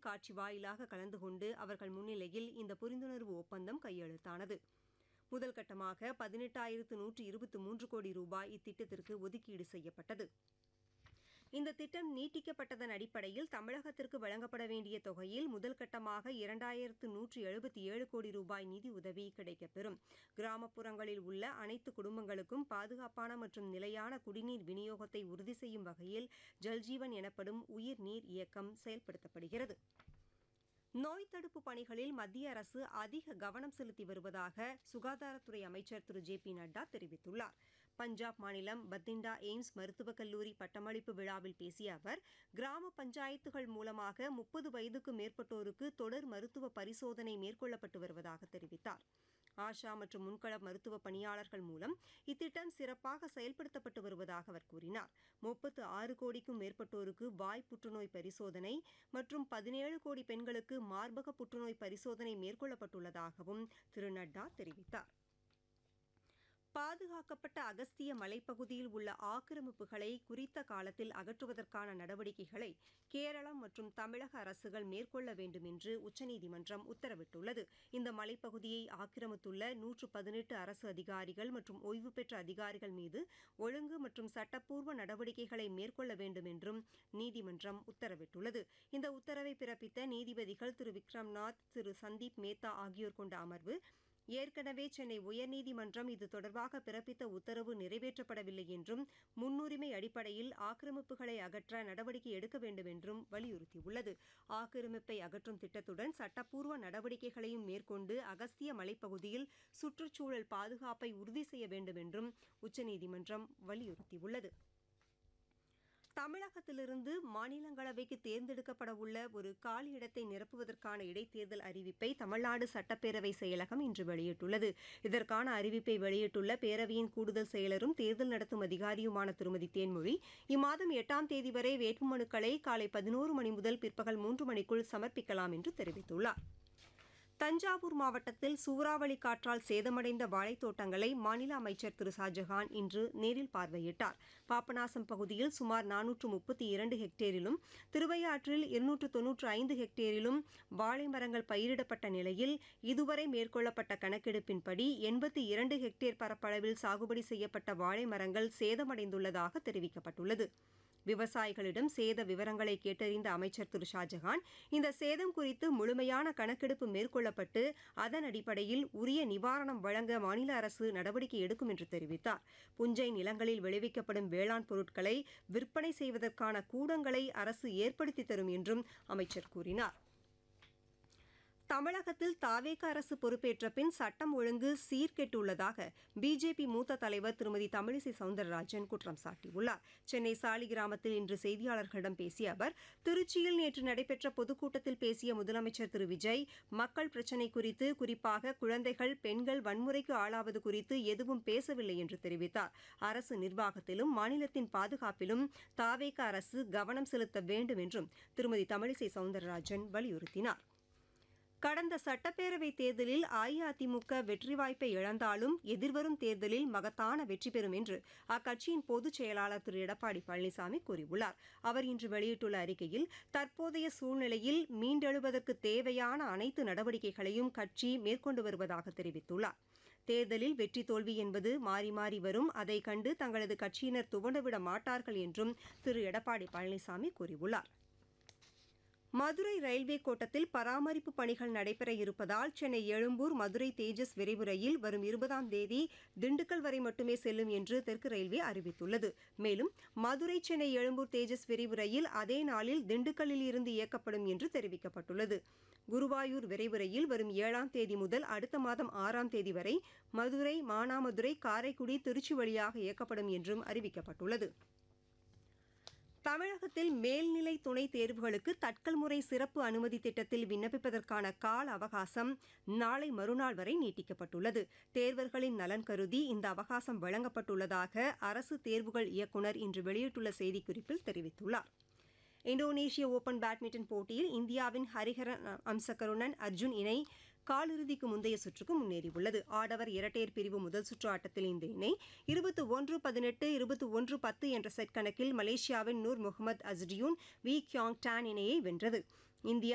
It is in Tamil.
காட்சி வாயிலாக கலந்து கொண்டு அவர்கள் முன்னிலையில் இந்த புரிந்துணர்வு ஒப்பந்தம் கையெழுத்தானது முதல் கட்டமாக பதினெட்டாயிரத்து நூற்று இருபத்தி மூன்று கோடி ரூபாய் இத்திட்டத்திற்கு ஒதுக்கீடு செய்யப்பட்டது இந்த திட்டம் நீட்டிக்கப்பட்டதன் அடிப்படையில் தமிழகத்திற்கு வழங்கப்பட வேண்டிய தொகையில் முதல் கட்டமாக இரண்டாயிரத்து நூற்று எழுபத்தி ஏழு கோடி ரூபாய் நிதி உதவி கிடைக்கப்பெறும் கிராமப்புறங்களில் உள்ள அனைத்து குடும்பங்களுக்கும் பாதுகாப்பான மற்றும் நிலையான குடிநீர் விநியோகத்தை உறுதி செய்யும் வகையில் ஜல்ஜீவன் எனப்படும் உயிர்நீர் இயக்கம் செயல்படுத்தப்படுகிறது நோய் தடுப்பு பணிகளில் மத்திய அரசு அதிக கவனம் செலுத்தி வருவதாக சுகாதாரத்துறை அமைச்சர் திரு ஜே பி நட்டா தெரிவித்துள்ளார் பஞ்சாப் மாநிலம் பத்திண்டா எய்ம்ஸ் மருத்துவக் கல்லூரி பட்டமளிப்பு விழாவில் பேசிய அவர் கிராம பஞ்சாயத்துகள் மூலமாக முப்பது வயதுக்கு மேற்பட்டோருக்கு தொடர் மருத்துவ பரிசோதனை மேற்கொள்ளப்பட்டு வருவதாக தெரிவித்தார் ஆஷா மற்றும் முன்கள மருத்துவ பணியாளர்கள் மூலம் இத்திட்டம் சிறப்பாக செயல்படுத்தப்பட்டு வருவதாக அவர் கூறினார் முப்பத்து ஆறு கோடிக்கும் மேற்பட்டோருக்கு வாய் புற்றுநோய் பரிசோதனை மற்றும் பதினேழு கோடி பெண்களுக்கு மார்பக புற்றுநோய் பரிசோதனை மேற்கொள்ளப்பட்டுள்ளதாகவும் திரு நட்டா தெரிவித்தார் பாதுகாக்கப்பட்ட அகஸ்திய மலைப்பகுதியில் உள்ள ஆக்கிரமிப்புகளை குறித்த காலத்தில் அகற்றுவதற்கான நடவடிக்கைகளை கேரளம் மற்றும் தமிழக அரசுகள் மேற்கொள்ள வேண்டும் என்று உச்சநீதிமன்றம் உத்தரவிட்டுள்ளது இந்த மலைப்பகுதியை ஆக்கிரமித்துள்ள நூற்று பதினெட்டு அரசு அதிகாரிகள் மற்றும் ஓய்வு பெற்ற அதிகாரிகள் மீது ஒழுங்கு மற்றும் சட்டப்பூர்வ நடவடிக்கைகளை மேற்கொள்ள வேண்டும் என்றும் நீதிமன்றம் உத்தரவிட்டுள்ளது இந்த உத்தரவை பிறப்பித்த நீதிபதிகள் திரு விக்ரம்நாத் திரு சந்தீப் மேத்தா ஆகியோர் கொண்ட அமர்வு ஏற்கனவே சென்னை உயர்நீதிமன்றம் இது தொடர்பாக பிறப்பித்த உத்தரவு நிறைவேற்றப்படவில்லை என்றும் முன்னுரிமை அடிப்படையில் ஆக்கிரமிப்புகளை அகற்ற நடவடிக்கை எடுக்க வேண்டும் என்றும் வலியுறுத்தியுள்ளது ஆக்கிரமிப்பை அகற்றும் திட்டத்துடன் சட்டப்பூர்வ நடவடிக்கைகளையும் மேற்கொண்டு அகஸ்திய மலைப்பகுதியில் சுற்றுச்சூழல் பாதுகாப்பை உறுதி செய்ய வேண்டும் என்றும் உச்சநீதிமன்றம் வலியுறுத்தியுள்ளது தமிழகத்திலிருந்து மாநிலங்களவைக்கு தேர்ந்தெடுக்கப்பட உள்ள ஒரு காலி இடத்தை நிரப்புவதற்கான இடைத்தேர்தல் அறிவிப்பை தமிழ்நாடு சட்டப்பேரவை செயலகம் இன்று வெளியிட்டுள்ளது இதற்கான அறிவிப்பை வெளியிட்டுள்ள பேரவையின் கூடுதல் செயலரும் தேர்தல் நடத்தும் அதிகாரியுமான திருமதி தேன்மொழி இம்மாதம் எட்டாம் தேதி வரை வேட்புமனுக்களை காலை பதினோரு மணி முதல் பிற்பகல் மூன்று மணிக்குள் சமர்ப்பிக்கலாம் என்று தெரிவித்துள்ளார் தஞ்சாவூர் மாவட்டத்தில் சூறாவளி காற்றால் சேதமடைந்த வாழைத்தோட்டங்களை மாநில அமைச்சர் திரு ஷாஜஹான் இன்று நேரில் பார்வையிட்டார் பாபநாசம் பகுதியில் சுமார் நானூற்று முப்பத்தி இரண்டு ஹெக்டேரிலும் திருவையாற்றில் இருநூற்று தொன்னூற்று ஐந்து ஹெக்டேரிலும் வாழை மரங்கள் பயிரிடப்பட்ட நிலையில் இதுவரை மேற்கொள்ளப்பட்ட கணக்கெடுப்பின்படி எண்பத்தி இரண்டு ஹெக்டேர் பரப்பளவில் சாகுபடி செய்யப்பட்ட வாழை மரங்கள் சேதமடைந்துள்ளதாக தெரிவிக்கப்பட்டுள்ளது விவசாயிகளிடம் சேத விவரங்களை கேட்டறிந்த அமைச்சர் திரு ஷாஜஹான் இந்த சேதம் குறித்து முழுமையான கணக்கெடுப்பு மேற்கொள்ளப்பட்டு அதன் அடிப்படையில் உரிய நிவாரணம் வழங்க மாநில அரசு நடவடிக்கை எடுக்கும் என்று தெரிவித்தார் புஞ்சை நிலங்களில் விளைவிக்கப்படும் வேளாண் பொருட்களை விற்பனை செய்வதற்கான கூடங்களை அரசு ஏற்படுத்தி தரும் என்றும் அமைச்சர் கூறினார் தமிழகத்தில் தாவேக அரசு பொறுப்பேற்ற பின் சட்டம் ஒழுங்கு சீர்கெட்டுள்ளதாக பிஜேபி மூத்த தலைவர் திருமதி தமிழிசை சவுந்தரராஜன் குற்றம் சாட்டியுள்ளார் சென்னை சாலிகிராமத்தில் இன்று செய்தியாளர்களிடம் பேசிய அவர் திருச்சியில் நேற்று நடைபெற்ற பொதுக்கூட்டத்தில் பேசிய முதலமைச்சர் திரு விஜய் மக்கள் பிரச்சினை குறித்து குறிப்பாக குழந்தைகள் பெண்கள் வன்முறைக்கு ஆளாவது குறித்து எதுவும் பேசவில்லை என்று தெரிவித்தார் அரசு நிர்வாகத்திலும் மாநிலத்தின் பாதுகாப்பிலும் தாவேக அரசு கவனம் செலுத்த வேண்டும் என்றும் திருமதி தமிழிசை சவுந்தரராஜன் வலியுறுத்தினார் கடந்த சட்டப்பேரவைத் தேர்தலில் அஇஅதிமுக வெற்றி வாய்ப்பை இழந்தாலும் எதிர்வரும் தேர்தலில் மகத்தான வெற்றி பெறும் என்று அக்கட்சியின் பொதுச் செயலாளர் திரு எடப்பாடி பழனிசாமி கூறியுள்ளார் அவர் இன்று வெளியிட்டுள்ள அறிக்கையில் தற்போதைய சூழ்நிலையில் மீண்டெழுவதற்கு தேவையான அனைத்து நடவடிக்கைகளையும் கட்சி மேற்கொண்டு வருவதாக தெரிவித்துள்ளார் தேர்தலில் வெற்றி தோல்வி என்பது மாறி மாறி வரும் அதை கண்டு தங்களது கட்சியினர் துவண்டுவிட மாட்டார்கள் என்றும் திரு எடப்பாடி பழனிசாமி கூறியுள்ளார் மதுரை ரயில்வே கோட்டத்தில் பராமரிப்பு பணிகள் நடைபெற இருப்பதால் சென்னை எழும்பூர் மதுரை தேஜஸ் விரைவு ரயில் வரும் இருபதாம் தேதி திண்டுக்கல் வரை மட்டுமே செல்லும் என்று தெற்கு ரயில்வே அறிவித்துள்ளது மேலும் மதுரை சென்னை எழும்பூர் தேஜஸ் விரைவு ரயில் அதே நாளில் திண்டுக்கல்லில் இருந்து இயக்கப்படும் என்று தெரிவிக்கப்பட்டுள்ளது குருவாயூர் விரைவு ரயில் வரும் ஏழாம் தேதி முதல் அடுத்த மாதம் ஆறாம் தேதி வரை மதுரை மானாமதுரை காரைக்குடி திருச்சி வழியாக இயக்கப்படும் என்றும் அறிவிக்கப்பட்டுள்ளது தமிழகத்தில் மேல்நிலை துணைத் தேர்வுகளுக்கு தட்கல் முறை சிறப்பு அனுமதி திட்டத்தில் விண்ணப்பிப்பதற்கான கால அவகாசம் நாளை மறுநாள் வரை நீட்டிக்கப்பட்டுள்ளது தேர்வர்களின் நலன் கருதி இந்த அவகாசம் வழங்கப்பட்டுள்ளதாக அரசு தேர்வுகள் இயக்குநர் இன்று வெளியிட்டுள்ள செய்திக்குறிப்பில் தெரிவித்துள்ளார் இந்தோனேஷிய ஓபன் பேட்மிண்டன் போட்டியில் இந்தியாவின் ஹரிஹரன் அம்சகருணன் அர்ஜுன் இணை காலிறுதிக்கு முந்தைய சுற்றுக்கு முன்னேறியுள்ளது ஆடவர் இரட்டையர் பிரிவு முதல் சுற்று ஆட்டத்தில் இந்த இணை இருபத்தி ஒன்று பதினெட்டு இருபத்தி ஒன்று பத்து என்ற செட் கணக்கில் மலேசியாவின் நூர் முகமது அஸ்டியூன் வி கியாங் டான் இணையை வென்றது இந்தியா